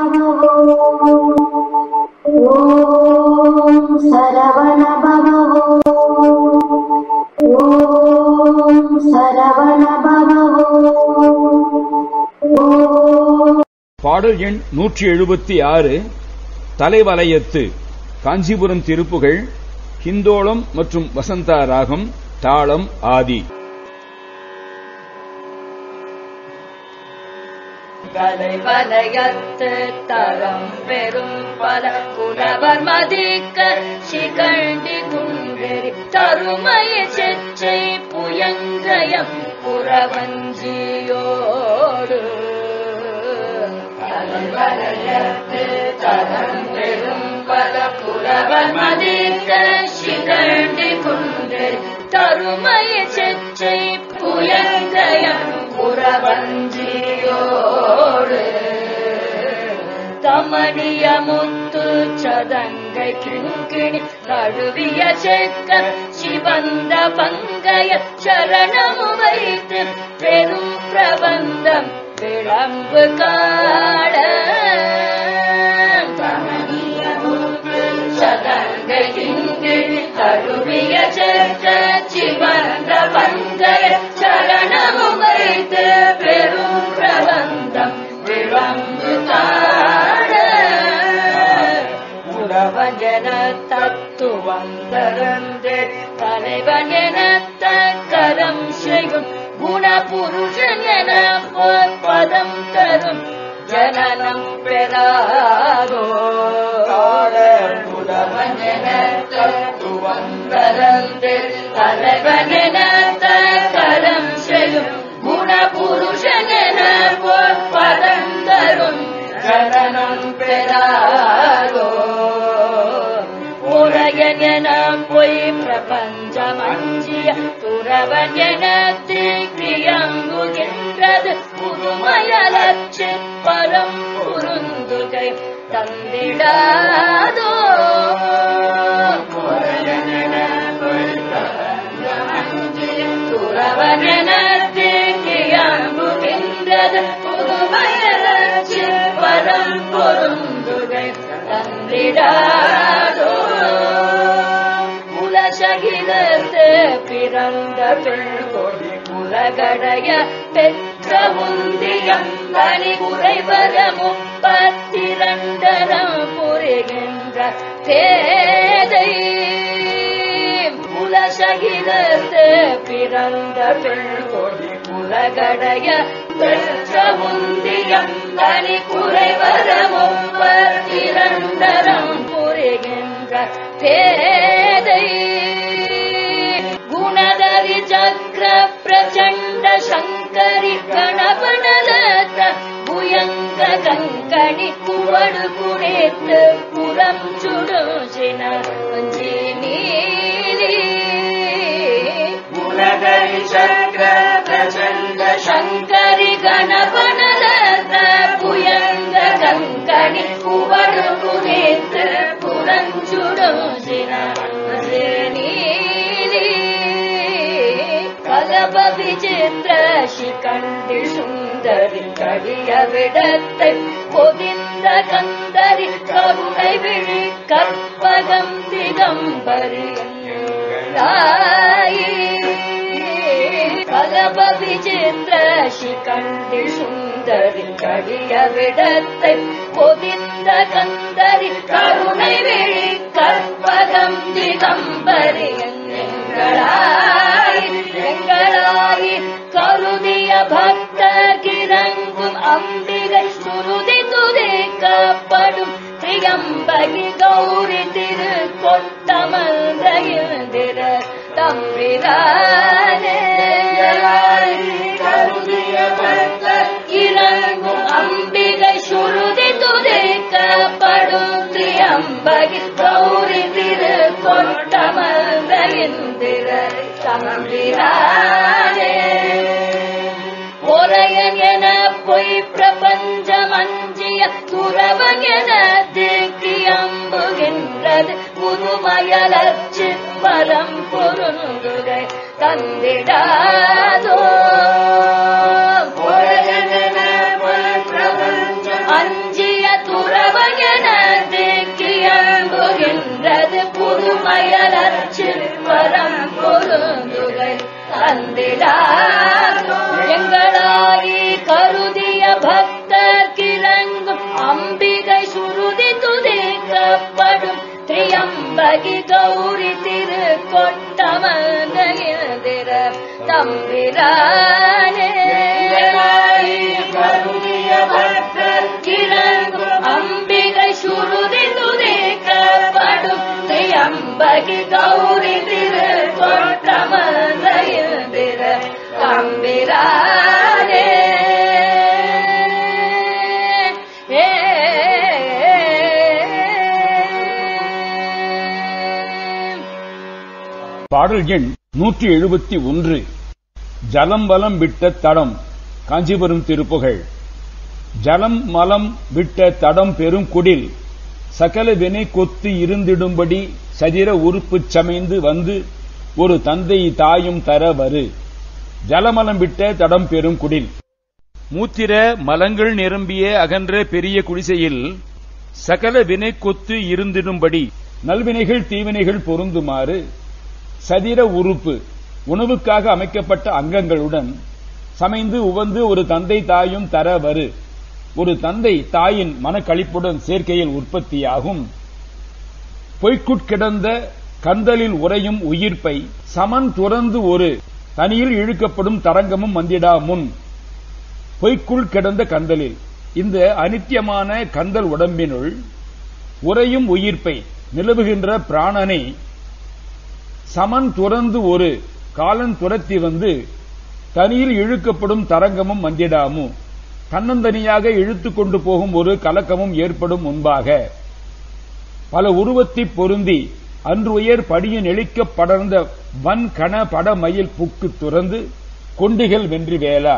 ஓம் சரவண பவோ ஓம் சரவண பவோ ஓம் பாடல் எண் நூற்றி எழுபத்தி ஆறு தலைவலயத்து காஞ்சிபுரம் திருப்புகள் ஹிந்தோளம் மற்றும் வசந்தா ராகம் தாளம் ஆதி தலைவலயத்து தரம் பெரும் பல புலவர் மதிக்க சிகண்டி குன்றெறி தருமய செச்சை புயங்கயம் புறவஞ்சியோடு தலைவலயத்து தரம் பெரும் பல புலவர் மதிக்க சிகண்டி குன்றெறி தருமய செச்சை புயங்கயம் புறவஞ்சியோடு தமணிய முத்து சதங்கை கிண்கிணி நழுவிய செக்க சிவந்த பங்கைய சரணமு வைத்து பெரும் பிரபந்தம் விளம்பு காட தமணிய முத்து சதங்கை கிண்கிணி நழுவிய செக்க சிவந்த பங்கைய சரணமு வைத்து பெரும் பிரபந்தம் விளம்பு காட புறவஞ்சன தத்துவம் தரந்து தலைவன் என கரம் செய்யும் குணபுருஷன் என பதம் தரும் ஜனனம் பெறாதோ புறவன் என தத்துவம் தரந்து தலைவன் என கரம் செய்யும் குணபுருஷன் என பதம் தரும் ஜனனம் பெறாதோ உலகன் என பொய் பிரபஞ்சமஞ்சிய துறவன் என திரியங்குகின்றது புதுமயலட்சி பரம் புருந்துகை தந்திடாதோ உலகன் என பொய் பிரபஞ்சமஞ்சிய துறவன் என திரியங்குகின்றது புதுமயலட்சி பரம் பொருந்துகை தந்திடாதோ உலசகிலத்து பிறந்த பெண்கொடி உலகடைய பெற்ற முந்தியம் தனி குறைவர முப்பத்திரண்டரம் புரிகின்ற பேதை உலசகிலத்து பிறந்த பெண்கொடி உலகடைய பெற்ற முந்தியம் தனி குறைவர முப்பத்திரண்டரம் புரிகின்ற பேதை குணதரி சக்கர பிரச்சண்ட சங்கரி கணபனலத்த புயங்க கங்கணி குவடு குறைத்து புறம் சுடுசின நீலி குணதரி சக்கர பிரச்சண்ட சங்கரி கணபனலத்த புயங்க கங்கணி குவடு குறைத்து புறஞ்சுடுசின நீலி கலப விசித்திர சிகண்டி சுந்தரி கடிய விடத்தை பொதிந்த கந்தரி கருணை விழி கற்பகம் திகம்பரி கலப விசித்திர சிகண்டி சுந்தரி கடிய விடத்தை பொதிந்த கந்தரி கருணை விழி கற்பகம் திகம்பரி எங்களாய் எங்களாய் கருதிய பக்த கிரங்கும் அம்பிகை சுருதி துதிக்கப்படும் திரியம்பகி கௌரி திரு கொட்டமல்ந்திர தம்பிரானே கருதிய பக்த இறங்கும் அம்பிகை சுருதி துதிக்கப்படும் திரியம்பகி கௌரி திரு கொட்டமல்ந்திர தம்பிரானே ஒரையன் என பொய் பிரபஞ்சம் அஞ்சிய துறவன் என திக்கி அம்புகின்றது புதுமயலச்சு பரம் பொருந்துகை தந்திடாதோ ஒரையன் என பொய் பிரபஞ்சம் அஞ்சிய துற முதுமயலர்ச்சி வரம் பொருந்துகை தந்திடார் எங்களாகி கருதிய பக்தர் கிரங்கும் அம்பிகை சுருதி துதிக்கப்படும் திரியம்பகி கௌரி திரு கொட்டமந்திர தம்பிரானே கருதிய பக்தர் கிரங்கும் அம்பிகை சுருதி துதிக்கப்படும் திரியம்பகி கௌரி திரு கொட்டமந்திர தம்பிரானே ஏ பாடல் எண் நூற்றி எழுபத்தி ஒன்று ஜலம் வலம் விட்ட தடம் காஞ்சிபுரம் திருப்புகழ் ஜலம் மலம் விட்ட தடம் பெரும் குடில் சகல வினை கொத்து இருந்திடும்படி சதிர உறுப்புச் சமைந்து வந்து ஒரு தந்தை தாயும் தர வரு ஜலமலம் விட்ட தடம் பெரும் குடில் மூத்திர மலங்கள் நிரம்பிய அகன்ற பெரிய குடிசையில் சகல வினை கொத்து இருந்திடும்படி நல்வினைகள் தீவினைகள் பொருந்துமாறு சதிர உறுப்பு உணவுக்காக அமைக்கப்பட்ட அங்கங்களுடன் சமைந்து உவந்து ஒரு தந்தை தாயும் தர வரு ஒரு தந்தை தாயின் மனக்களிப்புடன் சேர்க்கையில் உற்பத்தியாகும் பொய்க்குட்கிடந்த கந்தலில் உறையும் உயிர்ப்பை சமன் துறந்து ஒரு தனியில் இழுக்கப்படும் தரங்கமும் வந்திடா முன் பொய்க்குள் கிடந்த கந்தலில் இந்த அனித்தியமான கந்தல் உடம்பினுள் உறையும் உயிர்ப்பை நிலவுகின்ற பிராணனை சமன் துறந்து ஒரு காலன் துரத்தி வந்து தனியில் இழுக்கப்படும் தரங்கமும் வந்திடாமு தன்னந்தனியாக இழுத்துக் கொண்டு போகும் ஒரு கலக்கமும் ஏற்படும் முன்பாக பல உருவத்தை பொருந்தி அன்று உயர் படியின் எளிக்க படர்ந்த வன் கண படமயில் புக்கு துறந்து கொண்டிகள் வென்றி வேலா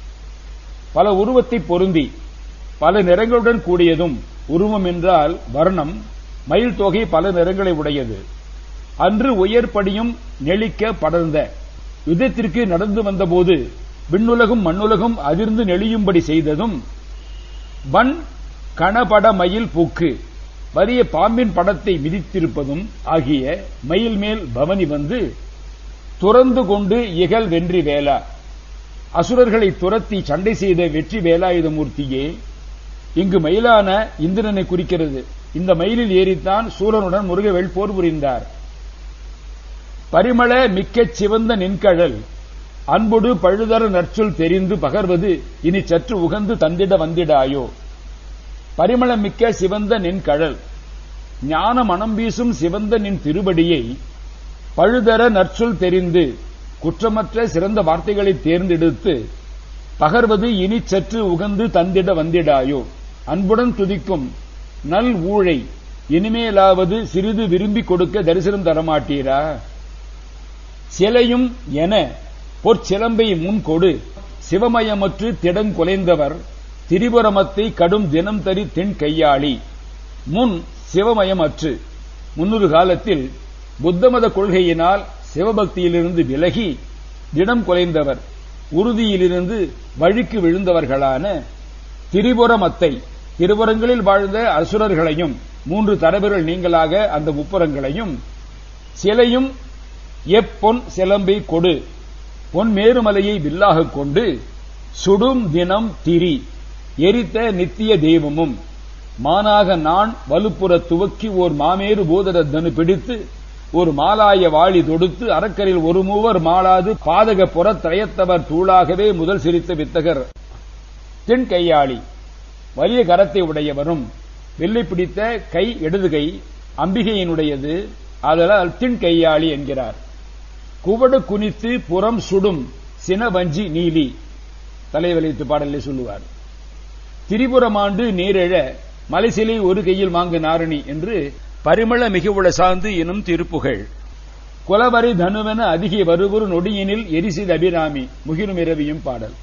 பல உருவத்தை பொருந்தி பல நிறங்களுடன் கூடியதும் உருவம் என்றால் வர்ணம் மயில் தொகை பல நிறங்களை உடையது அன்று உயர்படியும் நெளிக்க படர்ந்த யுத்தத்திற்கு நடந்து வந்தபோது விண்ணுலகும் மண்ணுலகும் அதிர்ந்து நெளியும்படி செய்ததும் வன் கணபட மயில் பூக்கு வறிய பாம்பின் படத்தை மிதித்திருப்பதும் ஆகிய மயில் மேல் பவனி வந்து துறந்து கொண்டு இகல் வென்றி வேலா அசுரர்களை துரத்தி சண்டை செய்த வெற்றி வேலாயுதமூர்த்தியே இங்கு மயிலான இந்திரனை குறிக்கிறது இந்த மயிலில் ஏறித்தான் சூரனுடன் முருகவேல் போர் புரிந்தார் பரிமள மிக்கச் சிவந்த நின்கழல் அன்பொடு பழுதர நற்சொல் தெரிந்து பகர்வது இனி சற்று உகந்து தந்திட வந்திடாயோ பரிமளம் மிக்க சிவந்த நின் கழல் ஞான மனம் வீசும் சிவந்த நின் திருவடியை பழுதர நற்சொல் தெரிந்து குற்றமற்ற சிறந்த வார்த்தைகளை தேர்ந்தெடுத்து பகர்வது இனி சற்று உகந்து தந்திட வந்திடாயோ அன்புடன் துதிக்கும் நல் ஊழை இனிமேலாவது சிறிது விரும்பி கொடுக்க தரிசனம் தரமாட்டீரா சிலையும் என பொற்சிலம்பை முன் கொடு சிவமயமற்று திடங்குலைந்தவர் திரிபுரமத்தை கடும் தினம் தரி தென் கையாளி முன் சிவமயமற்று முன்னொரு காலத்தில் புத்தமத கொள்கையினால் சிவபக்தியிலிருந்து விலகி திடம் குலைந்தவர் உறுதியிலிருந்து வழிக்கு விழுந்தவர்களான திரிபுரமத்தை திருபுறங்களில் வாழ்ந்த அசுரர்களையும் மூன்று தரவிரல் நீங்களாக அந்த முப்புறங்களையும் சிலையும் எப்பொன் சிலம்பை கொடு பொன் மேருமலையை வில்லாகக் கொண்டு சுடும் தினம் திரி எரித்த நித்திய தெய்வமும் மானாக நான் வலுப்புற துவக்கி ஓர் மாமேறு பூதரத்தனு பிடித்து ஒரு மாலாய வாளி தொடுத்து அரக்கரில் ஒரு மூவர் மாளாது பாதக புறத்திரயத்தவர் தூளாகவே முதல் சிரித்த வித்தகர் தென் கையாளி வலிய கரத்தை உடையவரும் வெள்ளை பிடித்த கை இடது கை அம்பிகையினுடையது அதனால் தின் கையாளி என்கிறார் குவடு குனித்து புறம் சுடும் சினவஞ்சி நீலி தலைவலித்து பாடலை சொல்லுவார் திரிபுரமாண்டு நீரெழ மலைசிலை ஒரு கையில் மாங்கு நாரணி என்று பரிமள மிகுவுள சார்ந்து எனும் திருப்புகழ் குலவரை தனுவென அதிக வருவரு நொடியினில் எரிசித அபிராமி முகிரும் இரவியும் பாடல்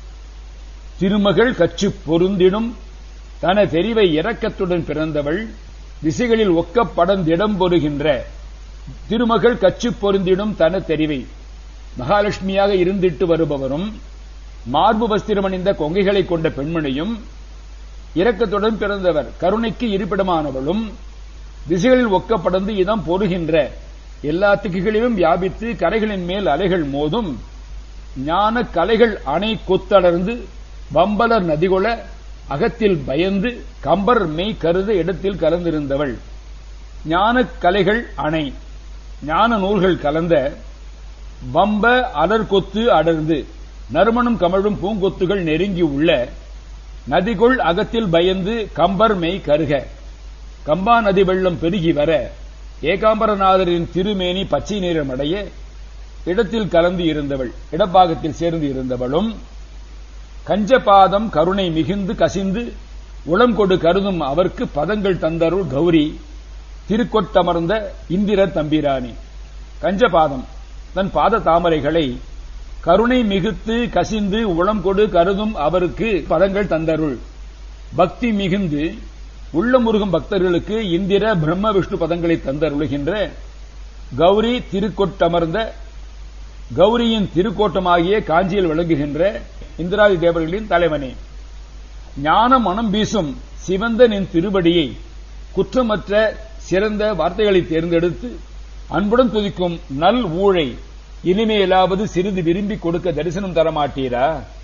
திருமகள் கச்சு பொருந்திடும் தன தெரிவை இரக்கத்துடன் பிறந்தவள் திசைகளில் ஒக்கப் படந்திடம் பொறுகின்ற திருமகள் கச்சு பொருந்திடும் தன தெரிவை மகாலட்சுமியாக இருந்திட்டு வருபவரும் மார்பு வஸ்திரம் அணிந்த கொங்கைகளை கொண்ட பெண்மணியும் இரக்கத்துடன் பிறந்தவர் கருணைக்கு இருப்பிடமானவளும் திசைகளில் ஒக்கப்படந்து இதம் பொறுகின்ற எல்லா திக்குகளிலும் வியாபித்து கரைகளின் மேல் அலைகள் மோதும் ஞான கலைகள் அணை கொத்தளர்ந்து வம்பலர் நதிகொள அகத்தில் பயந்து கம்பர் மெய் கருத இடத்தில் கலந்திருந்தவள் ஞான கலைகள் அணை ஞான நூல்கள் கலந்த வம்ப அலர்கொத்து அடர்ந்து நறுமணம் கமழும் பூங்கொத்துகள் நெருங்கி உள்ள நதிகொள் அகத்தில் பயந்து கம்பர் மெய் கருக கம்பா நதி வெள்ளம் பெருகி வர ஏகாம்பரநாதரின் திருமேனி பச்சை நிறமடைய இடத்தில் கலந்து இருந்தவள் இடப்பாகத்தில் சேர்ந்து இருந்தவளும் கஞ்சபாதம் கருணை மிகுந்து கசிந்து உளம் கொடு கருதும் அவர்க்கு பதங்கள் தந்தருள் கௌரி திருக்கொட்டமர்ந்த இந்திர தம்பிராணி கஞ்சபாதம் தன் பாத தாமரைகளை கருணை மிகுத்து கசிந்து உளம் கொடு கருதும் அவருக்கு பதங்கள் தந்தருள் பக்தி மிகுந்து உள்ளமுருகும் பக்தர்களுக்கு இந்திர பிரம்ம விஷ்ணு பதங்களை தந்தருளுகின்ற கௌரி திருக்கொட்டமர்ந்த கௌரியின் திருக்கோட்டமாகிய காஞ்சியில் விளங்குகின்ற இந்திராதி தேவர்களின் தலைவனே ஞான மனம் வீசும் சிவந்தனின் திருவடியை குற்றமற்ற சிறந்த வார்த்தைகளை தேர்ந்தெடுத்து அன்புடன் துதிக்கும் நல் ஊழை இனிமேலாவது சிறிது விரும்பி கொடுக்க தரிசனம் தரமாட்டீரா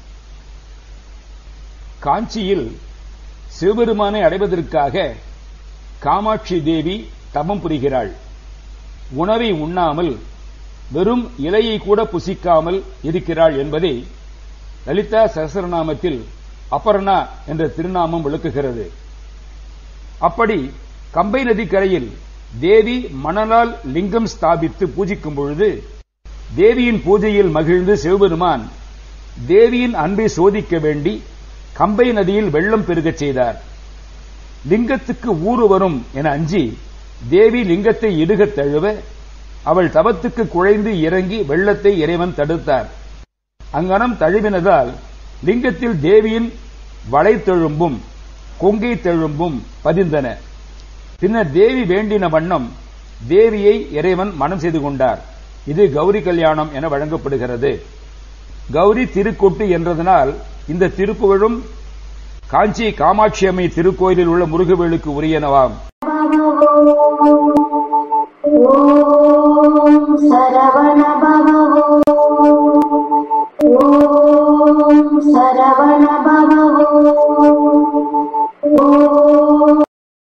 காஞ்சியில் சிவபெருமானை அடைவதற்காக காமாட்சி தேவி தபம் புரிகிறாள் உணவை உண்ணாமல் வெறும் இலையை கூட புசிக்காமல் இருக்கிறாள் என்பதை லலிதா சகசரநாமத்தில் அபர்ணா என்ற திருநாமம் விளக்குகிறது அப்படி கம்பை நதி கரையில் தேவி மணலால் லிங்கம் ஸ்தாபித்து பூஜிக்கும் பொழுது தேவியின் பூஜையில் மகிழ்ந்து சிவபெருமான் தேவியின் அன்பை சோதிக்க வேண்டி கம்பை நதியில் வெள்ளம் பெருகச் செய்தார் லிங்கத்துக்கு ஊறு வரும் என அஞ்சி தேவி லிங்கத்தை இடுகத் தழுவ அவள் தவத்துக்கு குழைந்து இறங்கி வெள்ளத்தை இறைவன் தடுத்தார் அங்கனம் தழுவினதால் லிங்கத்தில் தேவியின் வளைத்தெழும்பும் கொங்கை தெழும்பும் பதிந்தன பின்னர் தேவி வேண்டின வண்ணம் தேவியை இறைவன் மனம் செய்து கொண்டார் இது கௌரி கல்யாணம் என வழங்கப்படுகிறது கௌரி திருக்கொட்டு என்றதனால் இந்த திருப்புகழும் காஞ்சி காமாட்சி அம்மை திருக்கோயிலில் உள்ள முருகவேலுக்கு உரியனவாம் ॐ सरवण